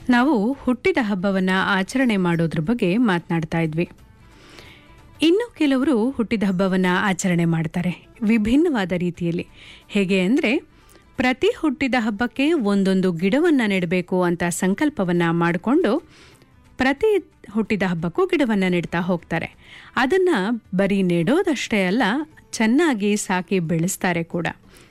ನಾವು ಹುಟ್ಟಿದ ಹಬ್ಬವನ್ನು ಆಚರಣೆ ಮಾಡೋದ್ರ ಬಗ್ಗೆ ಮಾತನಾಡ್ತಾ ಇದ್ವಿ ಇನ್ನು ಕೆಲವರು ಹುಟ್ಟಿದ ಹಬ್ಬವನ್ನು ಆಚರಣೆ ಮಾಡ್ತಾರೆ ವಿಭಿನ್ನವಾದ ರೀತಿಯಲ್ಲಿ ಹೇಗೆ ಅಂದರೆ ಪ್ರತಿ ಹುಟ್ಟಿದ ಹಬ್ಬಕ್ಕೆ ಒಂದೊಂದು ಗಿಡವನ್ನು ನೆಡಬೇಕು ಅಂತ ಸಂಕಲ್ಪವನ್ನು ಮಾಡಿಕೊಂಡು ಪ್ರತಿ ಹುಟ್ಟಿದ ಹಬ್ಬಕ್ಕೂ ಗಿಡವನ್ನು ನೆಡ್ತಾ ಹೋಗ್ತಾರೆ ಅದನ್ನು ಬರೀ ನೆಡೋದಷ್ಟೇ ಅಲ್ಲ ಚೆನ್ನಾಗಿ ಸಾಕಿ ಬೆಳೆಸ್ತಾರೆ ಕೂಡ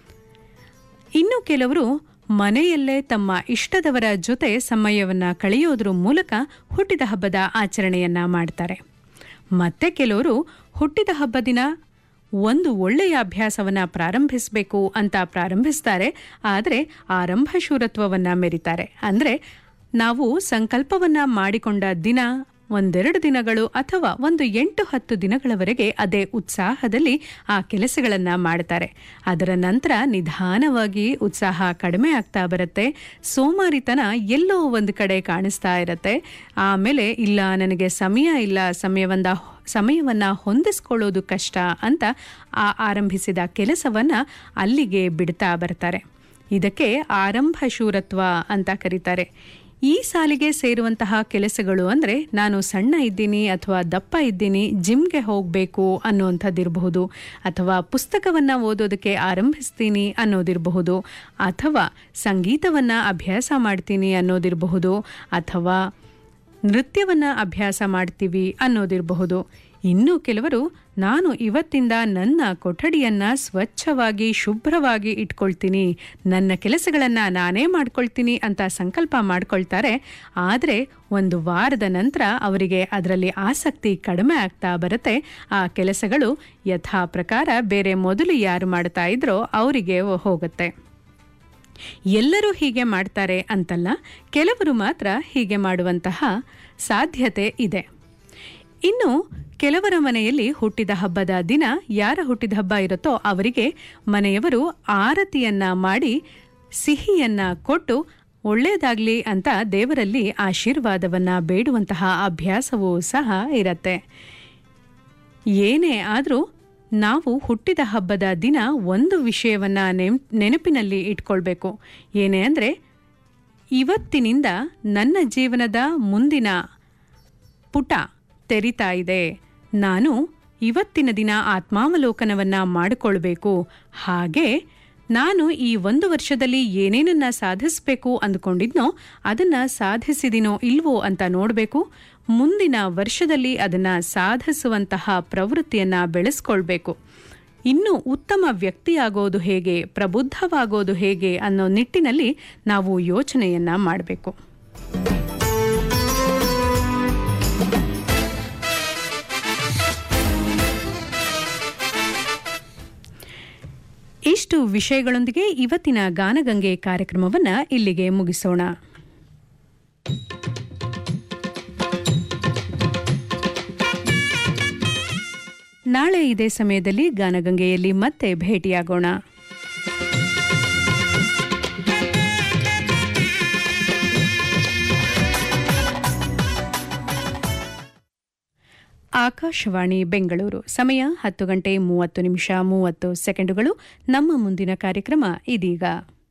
ಇನ್ನು ಕೆಲವರು ಮನೆಯಲ್ಲೇ ತಮ್ಮ ಇಷ್ಟದವರ ಜೊತೆ ಸಮಯವನ್ನು ಕಳೆಯೋದ್ರ ಮೂಲಕ ಹುಟ್ಟಿದ ಹಬ್ಬದ ಆಚರಣೆಯನ್ನ ಮಾಡ್ತಾರೆ ಮತ್ತೆ ಕೆಲವರು ಹುಟ್ಟಿದ ಹಬ್ಬ ದಿನ ಒಂದು ಒಳ್ಳೆಯ ಅಭ್ಯಾಸವನ್ನು ಪ್ರಾರಂಭಿಸಬೇಕು ಅಂತ ಪ್ರಾರಂಭಿಸ್ತಾರೆ ಆದರೆ ಆರಂಭ ಶೂರತ್ವವನ್ನು ಮೆರಿತಾರೆ ಅಂದರೆ ನಾವು ಸಂಕಲ್ಪವನ್ನ ಮಾಡಿಕೊಂಡ ದಿನ ಒಂದೆರಡು ದಿನಗಳು ಅಥವಾ ಒಂದು ಎಂಟು ಹತ್ತು ದಿನಗಳವರೆಗೆ ಅದೇ ಉತ್ಸಾಹದಲ್ಲಿ ಆ ಕೆಲಸಗಳನ್ನು ಮಾಡ್ತಾರೆ ಅದರ ನಂತರ ನಿಧಾನವಾಗಿ ಉತ್ಸಾಹ ಕಡಿಮೆ ಆಗ್ತಾ ಬರುತ್ತೆ ಸೋಮಾರಿತನ ಎಲ್ಲೋ ಒಂದು ಕಡೆ ಕಾಣಿಸ್ತಾ ಇರುತ್ತೆ ಆಮೇಲೆ ಇಲ್ಲ ನನಗೆ ಸಮಯ ಇಲ್ಲ ಸಮಯವನ್ನ ಸಮಯವನ್ನ ಹೊಂದಿಸ್ಕೊಳ್ಳೋದು ಕಷ್ಟ ಅಂತ ಆ ಆರಂಭಿಸಿದ ಕೆಲಸವನ್ನ ಅಲ್ಲಿಗೆ ಬಿಡ್ತಾ ಬರ್ತಾರೆ ಇದಕ್ಕೆ ಆರಂಭ ಶೂರತ್ವ ಅಂತ ಕರೀತಾರೆ ಈ ಸಾಲಿಗೆ ಸೇರುವಂತಹ ಕೆಲಸಗಳು ಅಂದರೆ ನಾನು ಸಣ್ಣ ಇದ್ದೀನಿ ಅಥವಾ ದಪ್ಪ ಇದ್ದೀನಿ ಜಿಮ್ಗೆ ಹೋಗಬೇಕು ಅನ್ನುವಂಥದ್ದಿರಬಹುದು ಅಥವಾ ಪುಸ್ತಕವನ್ನು ಓದೋದಕ್ಕೆ ಆರಂಭಿಸ್ತೀನಿ ಅನ್ನೋದಿರಬಹುದು ಅಥವಾ ಸಂಗೀತವನ್ನು ಅಭ್ಯಾಸ ಮಾಡ್ತೀನಿ ಅನ್ನೋದಿರಬಹುದು ಅಥವಾ ನೃತ್ಯವನ್ನು ಅಭ್ಯಾಸ ಮಾಡ್ತೀವಿ ಅನ್ನೋದಿರಬಹುದು ಇನ್ನು ಕೆಲವರು ನಾನು ಇವತ್ತಿಂದ ನನ್ನ ಕೊಠಡಿಯನ್ನು ಸ್ವಚ್ಛವಾಗಿ ಶುಭ್ರವಾಗಿ ಇಟ್ಕೊಳ್ತೀನಿ ನನ್ನ ಕೆಲಸಗಳನ್ನು ನಾನೇ ಮಾಡ್ಕೊಳ್ತೀನಿ ಅಂತ ಸಂಕಲ್ಪ ಮಾಡ್ಕೊಳ್ತಾರೆ ಆದರೆ ಒಂದು ವಾರದ ನಂತರ ಅವರಿಗೆ ಅದರಲ್ಲಿ ಆಸಕ್ತಿ ಕಡಿಮೆ ಆಗ್ತಾ ಬರುತ್ತೆ ಆ ಕೆಲಸಗಳು ಯಥಾ ಪ್ರಕಾರ ಬೇರೆ ಮೊದಲು ಯಾರು ಮಾಡ್ತಾ ಇದ್ರೋ ಅವರಿಗೆ ಹೋಗುತ್ತೆ ಎಲ್ಲರೂ ಹೀಗೆ ಮಾಡ್ತಾರೆ ಅಂತಲ್ಲ ಕೆಲವರು ಮಾತ್ರ ಹೀಗೆ ಮಾಡುವಂತಹ ಸಾಧ್ಯತೆ ಇದೆ ಇನ್ನು ಕೆಲವರ ಮನೆಯಲ್ಲಿ ಹುಟ್ಟಿದ ಹಬ್ಬದ ದಿನ ಯಾರ ಹುಟ್ಟಿದ ಹಬ್ಬ ಇರುತ್ತೋ ಅವರಿಗೆ ಮನೆಯವರು ಆರತಿಯನ್ನ ಮಾಡಿ ಸಿಹಿಯನ್ನ ಕೊಟ್ಟು ಒಳ್ಳೆಯದಾಗಲಿ ಅಂತ ದೇವರಲ್ಲಿ ಆಶೀರ್ವಾದವನ್ನ ಬೇಡುವಂತಹ ಅಭ್ಯಾಸವೂ ಸಹ ಇರತ್ತೆ ಏನೇ ಆದರೂ ನಾವು ಹುಟ್ಟಿದ ಹಬ್ಬದ ದಿನ ಒಂದು ವಿಷಯವನ್ನ ನೆನಪಿನಲ್ಲಿ ಇಟ್ಕೊಳ್ಬೇಕು ಏನೇ ಅಂದರೆ ಇವತ್ತಿನಿಂದ ನನ್ನ ಜೀವನದ ಮುಂದಿನ ಪುಟ ತೆರಿತಾ ಇದೆ ನಾನು ಇವತ್ತಿನ ದಿನ ಆತ್ಮಾವಲೋಕನವನ್ನ ಮಾಡಿಕೊಳ್ಬೇಕು ಹಾಗೆ ನಾನು ಈ ಒಂದು ವರ್ಷದಲ್ಲಿ ಏನೇನನ್ನ ಸಾಧಿಸಬೇಕು ಅಂದ್ಕೊಂಡಿದ್ನೋ ಅದನ್ನ ಸಾಧಿಸಿದಿನೋ ಇಲ್ವೋ ಅಂತ ನೋಡಬೇಕು ಮುಂದಿನ ವರ್ಷದಲ್ಲಿ ಅದನ್ನ ಸಾಧಿಸುವಂತಹ ಪ್ರವೃತ್ತಿಯನ್ನ ಬೆಳೆಸ್ಕೊಳ್ಬೇಕು ಇನ್ನು ಉತ್ತಮ ವ್ಯಕ್ತಿಯಾಗೋದು ಹೇಗೆ ಪ್ರಬುದ್ಧವಾಗೋದು ಹೇಗೆ ಅನ್ನೋ ನಿಟ್ಟಿನಲ್ಲಿ ನಾವು ಯೋಚನೆಯನ್ನ ಮಾಡಬೇಕು ಇಷ್ಟು ವಿಷಯಗಳೊಂದಿಗೆ ಇವತ್ತಿನ ಗಾನಗಂಗೆ ಕಾರ್ಯಕ್ರಮವನ್ನು ಇಲ್ಲಿಗೆ ಮುಗಿಸೋಣ ನಾಳೆ ಇದೇ ಸಮಯದಲ್ಲಿ ಗಾನಗಂಗೆಯಲ್ಲಿ ಮತ್ತೆ ಭೇಟಿಯಾಗೋಣ ಆಕಾಶವಾಣಿ ಬೆಂಗಳೂರು ಸಮಯ ಹತ್ತು ಗಂಟೆ ಮೂವತ್ತು ನಿಮಿಷ ಮೂವತ್ತು ಸೆಕೆಂಡುಗಳು ನಮ್ಮ ಮುಂದಿನ ಕಾರ್ಯಕ್ರಮ ಇದೀಗ